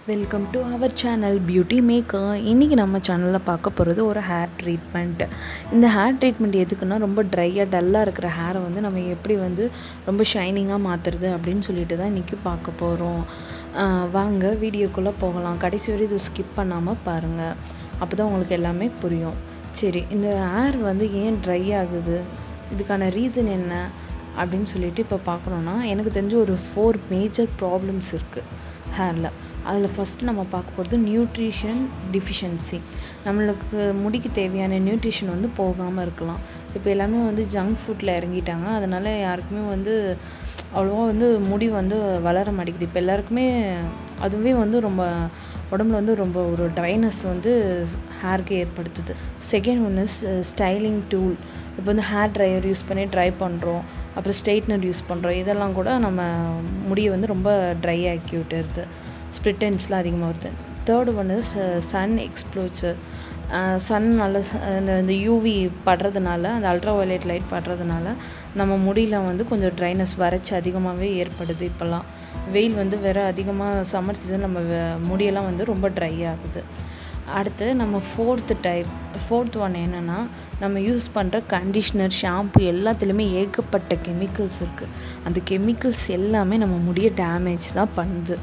welcome to our channel beauty maker இன்றைக்கி நம்ம சேனலில் பார்க்க போகிறது ஒரு ஹேர் ட்ரீட்மெண்ட் இந்த ஹேர் ட்ரீட்மெண்ட் எதுக்குன்னா ரொம்ப ட்ரையாக டல்லாக இருக்கிற ஹேரை வந்து நம்ம எப்படி வந்து ரொம்ப ஷைனிங்காக மாற்றுறது அப்படின்னு சொல்லிட்டு தான் இன்றைக்கி பார்க்க போகிறோம் வாங்க வீடியோக்குள்ளே போகலாம் கடைசி வரை இதை ஸ்கிப் பண்ணாமல் பாருங்கள் அப்போ தான் உங்களுக்கு எல்லாமே புரியும் சரி இந்த ஹேர் வந்து ஏன் ட்ரை ஆகுது இதுக்கான ரீசன் என்ன அப்படின்னு சொல்லிட்டு இப்போ பார்க்கணுன்னா எனக்கு தெரிஞ்ச ஒரு ஃபோர் மேஜர் ப்ராப்ளம்ஸ் இருக்குது ஹேரில் அதில் ஃபஸ்ட்டு நம்ம பார்க்க போகிறது நியூட்ரிஷன் டிஃபிஷியன்சி நம்மளுக்கு முடிக்கு தேவையான நியூட்ரிஷன் வந்து போகாமல் இருக்கலாம் இப்போ எல்லாமே வந்து ஜங்க் ஃபுட்டில் இறங்கிட்டாங்க அதனால் யாருக்குமே வந்து அவ்வளோவா வந்து முடி வந்து வளர மாட்டேங்குது இப்போ எல்லாருக்குமே அதுவே வந்து ரொம்ப உடம்புல வந்து ரொம்ப ஒரு ட்ரைனஸ் வந்து ஹேருக்கு ஏற்படுத்துது second one is styling tool இப்போ வந்து ஹேர் ட்ரையர் யூஸ் பண்ணி ட்ரை பண்ணுறோம் அப்புறம் ஸ்ட்ரெயிட்னர் யூஸ் பண்ணுறோம் இதெல்லாம் கூட நம்ம முடியை வந்து ரொம்ப ட்ரை ஆக்கி விட்டுருது ஸ்ப்ளிட் எண்ட்ஸ்லாம் அதிகமாக வருது third one is sun exposure sun நல்ல இந்த யூவி படுறதுனால அந்த அல்ட்ரா வயலட் லைட் படுறதுனால நம்ம முடியில் வந்து கொஞ்சம் ட்ரைனஸ் வறட்சி அதிகமாகவே ஏற்படுது இப்போல்லாம் வெயில் வந்து வேறு அதிகமாக சம்மர் சீசன் நம்ம முடியெல்லாம் வந்து ரொம்ப ட்ரை ஆகுது அடுத்து நம்ம ஃபோர்த்து டைப் ஃபோர்த் ஒன் என்னென்னா நம்ம யூஸ் பண்ணுற கண்டிஷ்னர் ஷாம்பு எல்லாத்துலேயுமே ஏகப்பட்ட கெமிக்கல்ஸ் இருக்குது அந்த கெமிக்கல்ஸ் எல்லாமே நம்ம முடிய டேமேஜ் தான் பண்ணுது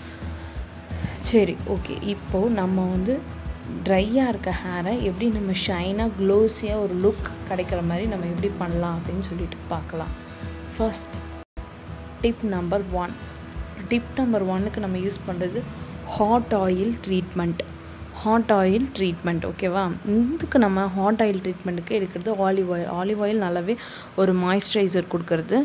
சரி ஓகே இப்போது நம்ம வந்து ட்ரையாக இருக்க ஹேரை எப்படி நம்ம ஷைனாக க்ளோஸியாக ஒரு லுக் கிடைக்கிற மாதிரி நம்ம எப்படி பண்ணலாம் அப்படின்னு சொல்லிட்டு பார்க்கலாம் first tip number one tip number ஒன்னுக்கு நம்ம யூஸ் பண்ணுறது hot oil treatment hot oil treatment ஓகேவா இதுக்கு நம்ம ஹாட் ஆயில் ட்ரீட்மெண்ட்டுக்கு எடுக்கிறது ஆலிவ் ஆயில் ஆலிவ் ஆயில் நல்லாவே ஒரு மாய்ஸ்சரைசர் கொடுக்கறது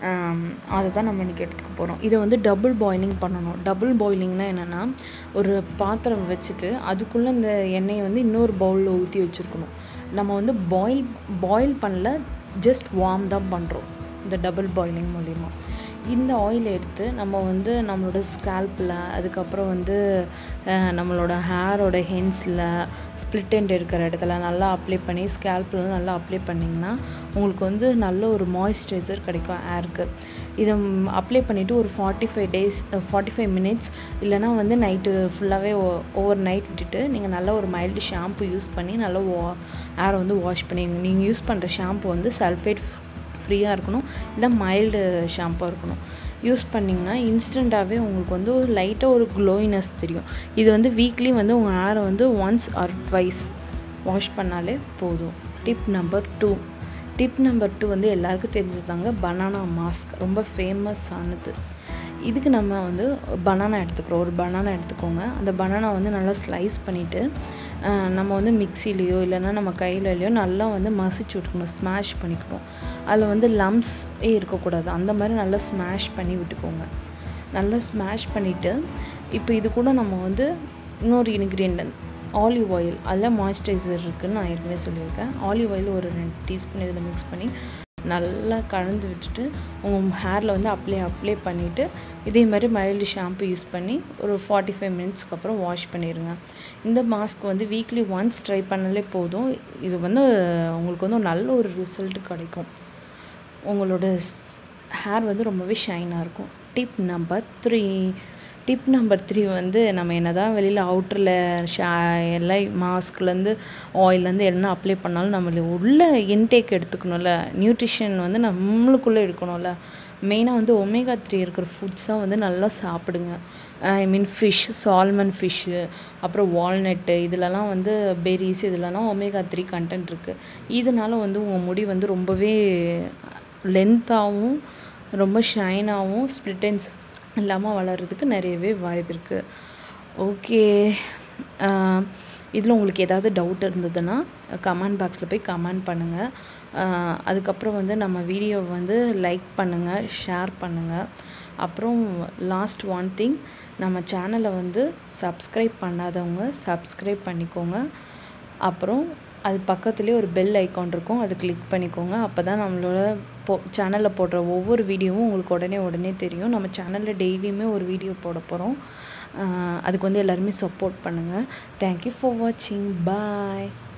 அதை தான் நம்ம இன்றைக்கி எடுத்துக்க போகிறோம் இதை வந்து டபுள் பாயிலிங் பண்ணணும் டபுள் பாயிலிங்னா என்னென்னா ஒரு பாத்திரம் வச்சுட்டு அதுக்குள்ளே இந்த எண்ணெயை வந்து இன்னொரு பவுலில் ஊற்றி வச்சுருக்கணும் நம்ம வந்து பாயில் பாயில் பண்ணல ஜஸ்ட் வார்ம் தான் பண்ணுறோம் இந்த டபுள் பாயிலிங் மூலிமா இந்த ஆயில் எடுத்து நம்ம வந்து நம்மளோட ஸ்கேல்பில் அதுக்கப்புறம் வந்து நம்மளோட ஹேரோட ஹென்ஸில் ஸ்ப்ளிட் எண்ட் இருக்கிற இடத்துல நல்லா அப்ளை பண்ணி ஸ்கேல்பில் நல்லா அப்ளை பண்ணிங்கன்னா உங்களுக்கு வந்து நல்ல ஒரு மாய்ஸ்சரைசர் கிடைக்கும் ஹேருக்கு இதை அப்ளை பண்ணிவிட்டு ஒரு forty five days forty five minutes இல்லைனா வந்து நைட்டு ஃபுல்லாகவே ஓவர் நைட் விட்டுட்டு நீங்கள் நல்ல ஒரு மைல்டு ஷாம்பு யூஸ் பண்ணி நல்லா வா ஹேரை வந்து வாஷ் பண்ணிடுங்க நீங்கள் யூஸ் பண்ணுற ஷாம்பு வந்து சல்ஃபேட் ஃப்ரீயாக இருக்கணும் இல்லை மைல்டு ஷாம்பாக இருக்கணும் யூஸ் பண்ணிங்கன்னா இன்ஸ்டண்ட்டாகவே உங்களுக்கு வந்து ஒரு லைட்டாக ஒரு க்ளோயினஸ் தெரியும் இது வந்து வீக்லி வந்து உங்கள் ஹேரை வந்து ஒன்ஸ் ஆர் ட்வைஸ் வாஷ் பண்ணாலே போதும் tip number two tip number two வந்து எல்லாருக்கும் தெரிஞ்சதாங்க பனானா மாஸ்க் ரொம்ப ஃபேமஸ் ஆனது இதுக்கு நம்ம வந்து பனானா எடுத்துக்கிறோம் ஒரு பனானா எடுத்துக்கோங்க அந்த பனானா வந்து நல்லா ஸ்லைஸ் பண்ணிவிட்டு நம்ம வந்து மிக்சிலேயோ இல்லைன்னா நம்ம கையிலலையோ நல்லா வந்து மசிச்சு விட்டுக்கணும் ஸ்மாஷ் பண்ணிக்கணும் அதில் வந்து லம்ஸே இருக்கக்கூடாது அந்த மாதிரி நல்லா ஸ்மாஷ் பண்ணி விட்டுக்கோங்க நல்லா ஸ்மாஷ் பண்ணிவிட்டு இப்போ இது கூட நம்ம வந்து இன்னொரு இன்க்ரீடியன்ட் ஆலிவ் ஆயில் அதில் மாய்ஸ்சரைசர் இருக்குதுன்னு நான் ஏற்கனவே சொல்லியிருக்கேன் ஆலிவ் ஆயில் ஒரு ரெண்டு டீஸ்பூன் இதில் மிக்ஸ் பண்ணி நல்லா கலந்து விட்டுட்டு உங்கள் ஹேரில் வந்து அப்ளை அப்ளை பண்ணிவிட்டு இதே மாதிரி மைல்டு ஷாம்பு யூஸ் பண்ணி ஒரு ஃபார்ட்டி ஃபைவ் மினிட்ஸ்க்கு அப்புறம் வாஷ் பண்ணிடுங்க இந்த மாஸ்க் வந்து வீக்லி ஒன்ஸ் ட்ரை பண்ணாலே போதும் இது வந்து உங்களுக்கு வந்து நல்ல ஒரு ரிசல்ட் கிடைக்கும் உங்களோட ஹேர் வந்து ரொம்பவே ஷைனாக இருக்கும் tip number three tip number three வந்து நம்ம என்ன தான் வெளியில் அவுட்டரில் ஷா எல்லாம் மாஸ்க்லேருந்து ஆயிலேருந்து என்ன அப்ளை பண்ணாலும் நம்மள உள்ள இன்டேக் எடுத்துக்கணும்ல நியூட்ரிஷன் வந்து நம்மளுக்குள்ளே எடுக்கணும்ல மெயினாக வந்து ஒமேகா த்ரீ இருக்கிற ஃபுட்ஸாக வந்து நல்லா சாப்பிடுங்க I mean fish salmon fish அப்புறம் வால்நட்டு இதிலலாம் வந்து பெரிஸ் இதிலலாம் ஒமேகா த்ரீ கண்டென்ட் இருக்குது இதனால வந்து உங்கள் முடி வந்து ரொம்பவே லென்த்தாகவும் ரொம்ப ஷைனாகவும் ஸ்ப்ளிட்டன்ஸ் இல்லாமல் வளர்கிறதுக்கு நிறையவே வாய்ப்பு இருக்குது ஓகே இதில் உங்களுக்கு ஏதாவது டவுட் இருந்ததுன்னா கமெண்ட் பாக்ஸில் போய் கமெண்ட் பண்ணுங்கள் அதுக்கப்புறம் வந்து நம்ம வீடியோ வந்து லைக் பண்ணுங்கள் ஷேர் பண்ணுங்கள் அப்புறம் லாஸ்ட் ஒன் திங் நம்ம சேனலை வந்து சப்ஸ்கிரைப் பண்ணாதவங்க சப்ஸ்கிரைப் பண்ணிக்கோங்க அப்புறம் அது பக்கத்துலேயே ஒரு பெல் ஐக்கான் இருக்கும் அது கிளிக் பண்ணிக்கோங்க அப்போ தான் நம்மளோட போ சேனலில் போடுற ஒவ்வொரு வீடியோவும் உங்களுக்கு உடனே உடனே தெரியும் நம்ம சேனலில் டெய்லியுமே ஒரு வீடியோ போட போகிறோம் அதுக்கு வந்து எல்லாருமே சப்போர்ட் பண்ணுங்கள் தேங்க்யூ ஃபார் வாட்சிங் பாய்